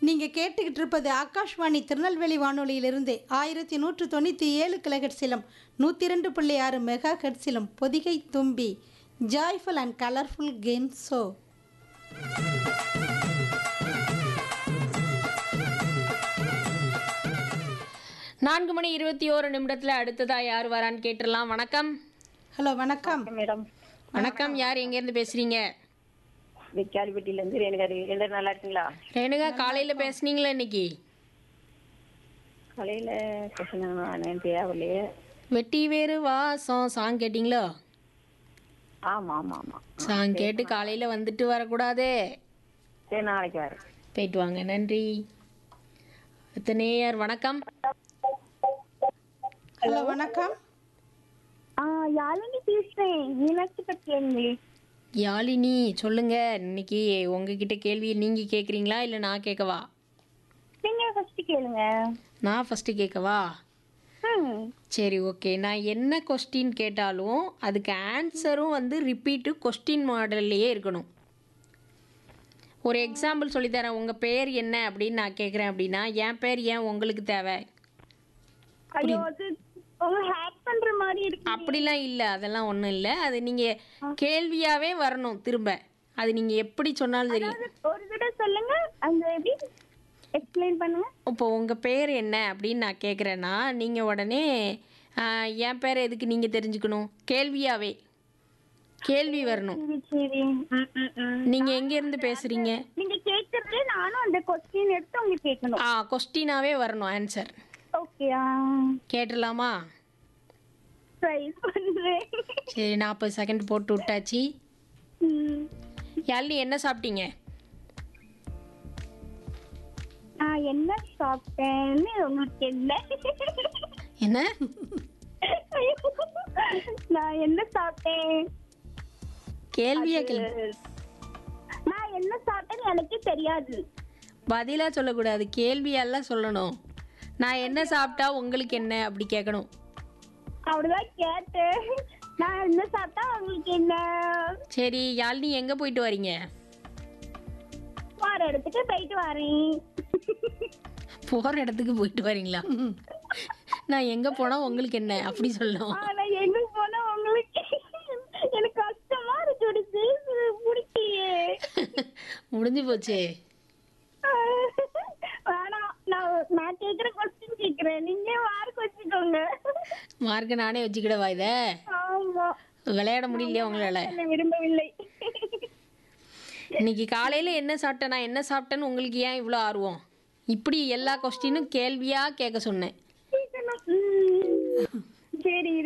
நீங்கள் கேட்டுக்கிட்டு இருப்பது ஆகாஷ்வாணி திருநெல்வேலி வானொலியிலிருந்து ஆயிரத்தி நூற்று தொண்ணூற்றி ஏழு கிலோஹெட்ஸிலும் நூற்றி ரெண்டு புள்ளி ஆறு மெகா ஹெட்ஸிலும் Podhigai Thumbi joyful and colourful game show நான்கு மணி இருபத்தி ஓரு நிமிடத்துல அடுத்ததா யார் வரான்னு கேட்டுடலாம் வணக்கம் ஹலோ வணக்கம் மேடம் வணக்கம் யார் எங்க இருந்து பேசுறீங்க விக்காரிப்பட்டியில இருந்து ரேணுகாரி எல்லாரும் நல்லா இருக்கீங்களா ரேணுகா காலையில பேசுனீங்களா இன்னைக்கு காலையில பேசினேன் தேவையில்லையே வெட்டி வேறு வாசம் சாங் கேட்டிங்களோ ஆமா ஆமா ஆமா சாங் கேட்டு காலையில வந்துட்டு வரக்கூடாதே சரி நாளைக்கு வரேன் போயிட்டு வாங்க நன்றி அடுத்த நேயர் வணக்கம் ஹலோ வணக்கம் ஆ யாழினி பேசுறேன் மீனாட்சி பட்டியங்களே யாழினி சொல்லுங்க இன்னைக்கு உங்ககிட்ட கேள்வி நீங்க கேக்குறீங்களா இல்ல நான் கேட்கவா நீங்க ஃபர்ஸ்ட் கேளுங்க நான் ஃபர்ஸ்ட் கேட்கவா ம் சரி ஓகே நான் என்ன கொஸ்டின் கேட்டாலும் அதுக்கு ஆன்சரும் வந்து ரிப்பீட்டு கொஸ்டின் மாடல்லையே இருக்கணும் ஒரு எக்ஸாம்பிள் சொல்லித்தரேன் உங்கள் பேர் என்ன அப்படின்னு நான் கேட்குறேன் அப்படின்னா என் பேர் ஏன் உங்களுக்கு தேவை ஐயோ அது உங்க ஹேக் பண்ற மாதிரி இருக்கு அப்படிலாம் இல்லை அதெல்லாம் ஒன்றும் இல்லை அது நீங்கள் கேள்வியாகவே வரணும் திரும்ப அது நீங்கள் எப்படி சொன்னாலும் சரி அது ஒரு தடவை சொல்லுங்க அந்த எப்படி எக்ஸ்பிளைன் பண்ணுங்க இப்போ உங்கள் பேர் என்ன அப்படின்னு நான் கேட்குறேன்னா நீங்கள் உடனே ஆஹ், என் பேர் எதுக்கு நீங்கள் தெரிஞ்சுக்கணும் கேள்வியாகவே கேள்வி வரணும் சரி சரி ம், ம், ம். நீங்கள் எங்கேருந்து பேசுகிறீங்க நீங்க கேட்கறதுல நானும் அந்த கொஸ்டின் எடுத்து உங்களுக்கு கேட்கணும் ஆ கொஸ்டினாவே வரணும் ஆன்சர் ஓகே கேட்டுடலாமா ட்ரை பண்றேன் சரி நாற்பது செகண்ட் போட்டு விட்டாச்சு ம். யாழினி என்ன சாப்பிட்டீங்க நான் என்ன சாப்பிட்டேன்னு உங்களுக்கு என்ன என்ன ஐயோ, நான் என்ன சாப்பிட்டேன் கேள்வியா கேள்வி நான் என்ன சாப்பிட்டேன்னு எனக்கே தெரியாது பதிலாக சொல்லக்கூடாது கேள்வியெல்லாம் சொல்லணும் நான் என்ன சாப்பிட்டா உங்களுக்கு என்ன அப்படி கேட்கணும் அப்படிதான் கேட்டேன் நான் என்ன சாப்பிட்டா உங்களுக்கு என்ன சரி யாழினி எங்கே போயிட்டு வரீங்க வார இடத்துக்கு போயிட்டு வரேன் போகிற இடத்துக்கு போயிட்டு வரீங்களா நான் எங்கே போனால் உங்களுக்கு என்ன அப்படி சொல்லணும் ஆனா எங்க போனா உங்களுக்கு எனக்கு கஷ்டமா இருக்கு ஒரு பேசுறது பிடிக்கலையே முடிஞ்சு போச்சே வேணாம் நான் நான் கேக்குற கொஸ்டின் கேக்குறேன் நீங்க மார்க் வச்சுக்கோங்க மார்க்கை நானே வச்சுக்கிடவா இதை ஆமா விளையாட முடியலையா உங்களால் நான் விரும்பவில்லை இன்னைக்கு காலையில் என்ன சாப்பிட்டேன் நான் என்ன சாப்பிட்டேன்னு உங்களுக்கு ஏன் இவ்வளோ ஆர்வம் இப்படி எல்லா கொஸ்டினும் கேள்வியாக கேட்க சொன்னேன் கேட்கணும். ம். சரி